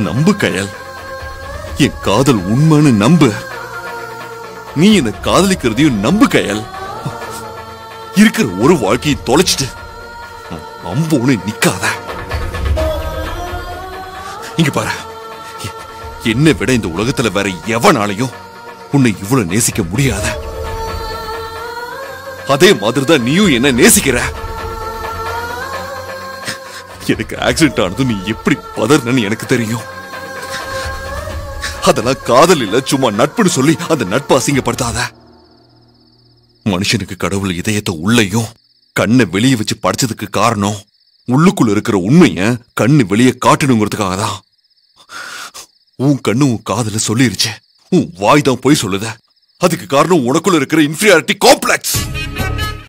நம்பு கயல் என் காதல் உண்மைன்னு நம்பு நீ என்ன காதலிக்கிறதையும் நம்பு கயல் இருக்கிற ஒரு வாழ்க்கையை தொலைச்சிட்டு அம்போன்னு நிக்காத இங்க பாரு எ- என்னை விட இந்த உலகத்துல வேற எவனாலையும் உன்னை இவ்வளவு நேசிக்க முடியாத அதே மாதிரிதான் நீயும் என்ன நேசிக்கிற எனக்கு ஆக்சிடென்ட் ஆனது நீ எப்படி பதறனு எனக்கு தெரியும் அதெல்லாம் காதல் இல்ல சும்மா நட்புன்னு சொல்லி அந்த நட்பை அசிங்கப்படுத்தாத மனுஷனுக்கு கடவுள் இதயத்தை உள்ளேயும் கண்ணை வெளியே வச்சு படைச்சதுக்கு காரணம் உள்ளுக்குள்ள இருக்கிற உண்மைய கண்ணு வெளியே காட்டணுங்கிறதுக்காக தான் உன் கண்ணு உன் காதல சொல்லிருச்சு உன் வாய் தான் போய் சொல்லுத அதுக்கு காரணம் உனக்குள்ள இருக்கிற இன்ஃபீரியாரிட்டி காம்ப்ளெக்ஸ்